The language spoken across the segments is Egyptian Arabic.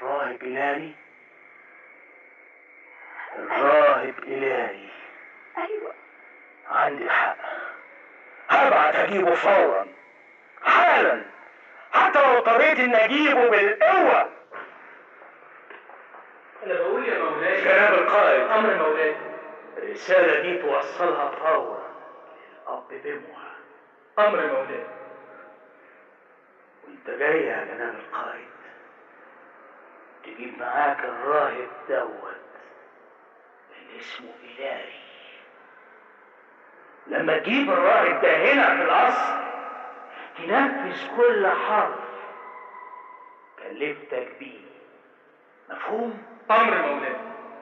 الراهب إلهي الراهب إلهي أيوة عندي حق هبعت أجيبه فورا حالا حتى لو اضطريت إني أجيبه بالقوة أنا بقول يا مولاي جناب القائد أمر مولاي الرسالة دي توصلها فورا للأب بموها أمر مولاي وانت جاي يا جناب القائد تجيب معاك الراهب دوت اللي اسمه إلهي لما تجيب الراهب ده هنا في القصر تنفذ كل حرف كلفتك بيه مفهوم؟ أمر مولاي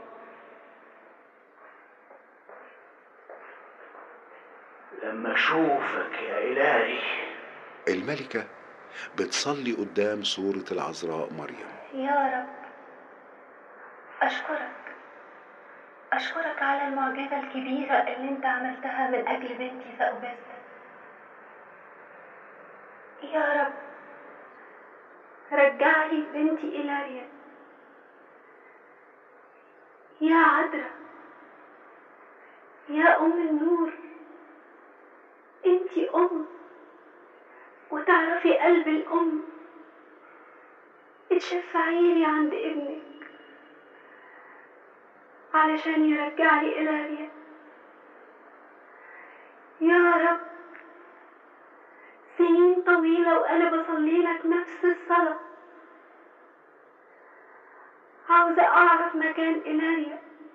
لما اشوفك يا إلهي الملكة بتصلي قدام صورة العذراء مريم يا رب أشكرك أشكرك على المعجزة الكبيرة اللي أنت عملتها من أجل بنتي فأباسة يا رب رجع لي بنتي إلاريا يا عذراء يا أم النور أنتي أم وتعرفي قلب الأم اتشفعي لي عند ابنك علشان يرجع لي إلاريا يا رب سنين طويلة وأنا بصلي لك نفس الصلاة عاوزة أعرف مكان إلاريا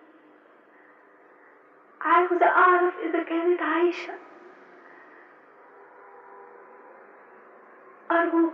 عاوزة أعرف إذا كانت عايشة أرجوك